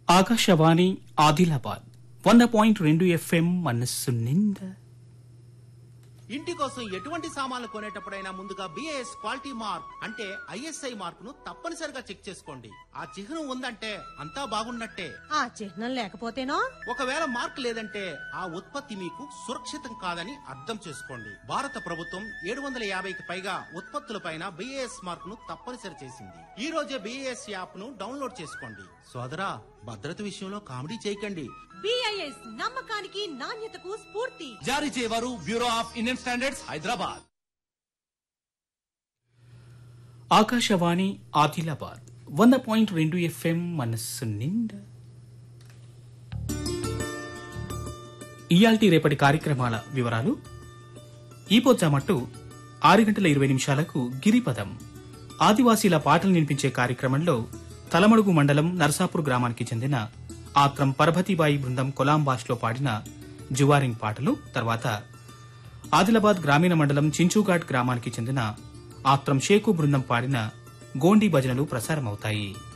ఆకాశవాణి ఆదిలాబాద్ వంద పాయింట్ రెండు ఎఫ్ఎం మనస్సు నిండా ఇంటి కోసం ఎటువంటి సామాన్లు కొనేటప్పుడైనా ముందుగా బిఏఎస్ క్వాలిటీ మార్క్ అంటే ఐఎస్ఐ మార్క్ ను తప్పనిసరిగా చెక్ చేసుకోండి ఆ చిహ్నం ఉందంటే అంతా బాగున్నట్టే ఆ చిహ్నం లేకపోతేనో ఒకవేళ మార్క్ లేదంటే ఆ ఉత్పత్తి మీకు సురక్షితం కాదని అర్థం చేసుకోండి భారత ప్రభుత్వం ఏడు వందల యాభైకి పైగా ఉత్పత్తులపైన బిఏఎస్ మార్క్ ను తప్పనిసరి చేసింది ఈ రోజే బిఏఎస్ యాప్ ను డౌన్లోడ్ చేసుకోండి సోదరా భద్రత విషయంలో కామెడీ చేయకండి బిఐఎస్ నమ్మకానికి నాణ్యతకు స్ఫూర్తి జారీ చేయవారు bureau of Indian standards Hyderabad Akashvani Adilabad వంద పాయింట్ రెండు ఎఫ్ఎం మనస్సు నిండా ఇయాల్టి రేపటి కార్యక్రమాల వివరాలు ఈ పొచ్చామట్టు ఆరు గంటల ఇరవై నిమిషాలకు గిరిపదం ఆదివాసీల పాటలు వినిపించే కార్యక్రమంలో తలమడుగు మండలం నర్సాపూర్ గ్రామానికి చెందిన ఆత్రం పరభతిబాయి బృందం కొలాం భాషలో పాడిన జువారింగ్ పాటలు తర్వాత ఆదిలాబాద్ గ్రామీణ మండలం చించూఘాట్ గ్రామానికి చెందిన ఆత్రం షేకు బృందం పాడిన గోండి భజనలు ప్రసారమవుతాయి